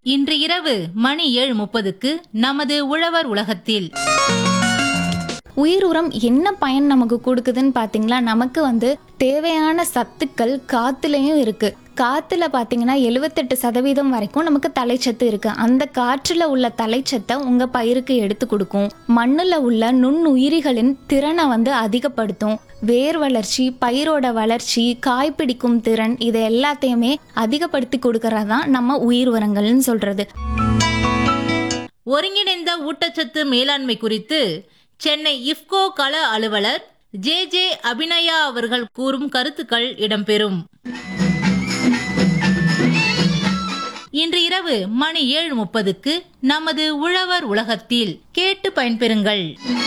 இன்று இரவு மணி ஏழு முப்பதுக்கு நமது உழவர் உலகத்தில் உயிர் உரம் என்ன பயன் நமக்கு கொடுக்குதுன்னு பார்த்தீங்களா நமக்கு வந்து தேவையான சத்துக்கள் காத்துலயும் இருக்கு காத்துல பார்த்தீங்கன்னா எழுவத்தெட்டு சதவீதம் வரைக்கும் நமக்கு தலைச்சத்து இருக்கு அந்த காற்றுல உள்ள தலைச்சத்தை உங்க பயிருக்கு எடுத்து கொடுக்கும் மண்ணுல உள்ள நுண்ணுயிரிகளின் திறனை வந்து அதிகப்படுத்தும் வேர் வளர்ச்சி பயிரோட வளர்ச்சி காய் பிடிக்கும் திறன் இது எல்லாத்தையுமே அதிகப்படுத்தி கொடுக்கறது தான் நம்ம உயிர் உரங்கள்னு சொல்றது ஒருங்கிணைந்த ஊட்டச்சத்து மேலாண்மை குறித்து சென்னை இஃப்கோ கள அலுவலர் ஜே ஜே அபிநயா அவர்கள் கூறும் கருத்துக்கள் இடம்பெறும் இன்று இரவு மணி ஏழு முப்பதுக்கு நமது உழவர் உலகத்தில் கேட்டு பயன்பெறுங்கள்